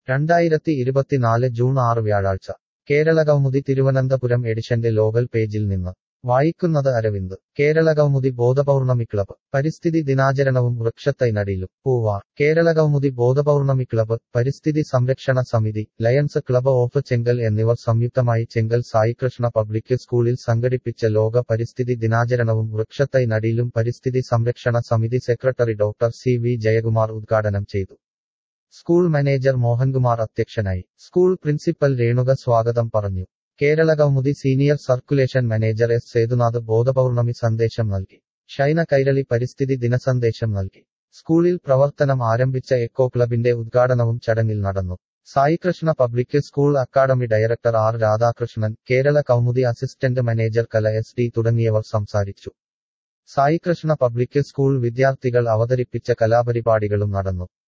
രണ്ടായിരത്തി ഇരുപത്തിനാല് ജൂൺ ആറ് വ്യാഴാഴ്ച കേരളകൗമുദി തിരുവനന്തപുരം എഡിഷന്റെ ലോകൽ പേജിൽ നിന്ന് വായിക്കുന്നത് അരവിന്ദ് കേരളകൗമുദി ബോധപൗർണമി ക്ലബ്ബ് പരിസ്ഥിതി ദിനാചരണവും വൃക്ഷത്തൈ നടീലും പൂവാർ കേരളകൗമുദി ബോധപൗർണമി ക്ലബ്ബ് പരിസ്ഥിതി സംരക്ഷണ സമിതി ലയൺസ് ക്ലബ്ബ് ഓഫ് ചെങ്കൽ എന്നിവർ സംയുക്തമായി ചെങ്കൽ സായികൃഷ്ണ പബ്ലിക് സ്കൂളിൽ സംഘടിപ്പിച്ച ലോക പരിസ്ഥിതി ദിനാചരണവും വൃക്ഷത്തൈ നടീലും പരിസ്ഥിതി സംരക്ഷണ സമിതി secretary doctor C V Jayakumar ഉദ്ഘാടനം ചെയ്തു സ്കൂൾ മാനേജർ മോഹൻകുമാർ അധ്യക്ഷനായി സ്കൂൾ പ്രിൻസിപ്പൽ രേണുക സ്വാഗതം പറഞ്ഞു Kerala Kaumudi senior circulation manager S Sethunath Bodhapournami സന്ദേശം നൽകി ഷൈന കൈരളി പരിസ്ഥിതി ദിനസന്ദേശം നൽകി സ്കൂളിൽ പ്രവർത്തനം ആരംഭിച്ച എക്കോ ക്ലബിന്റെ ഉദ്ഘാടനവും ചടങ്ങിൽ നടന്നു Saikrishna public school academy director R Radhakrishnan Kerala Kaumudi assistant manager Kala S D തുടങ്ങിയവർ സംസാരിച്ചു സായികൃഷ്ണ പബ്ലിക് സ്കൂൾ വിദ്യാർത്ഥികൾ അവതരിപ്പിച്ച കലാപരിപാടികളും നടന്നു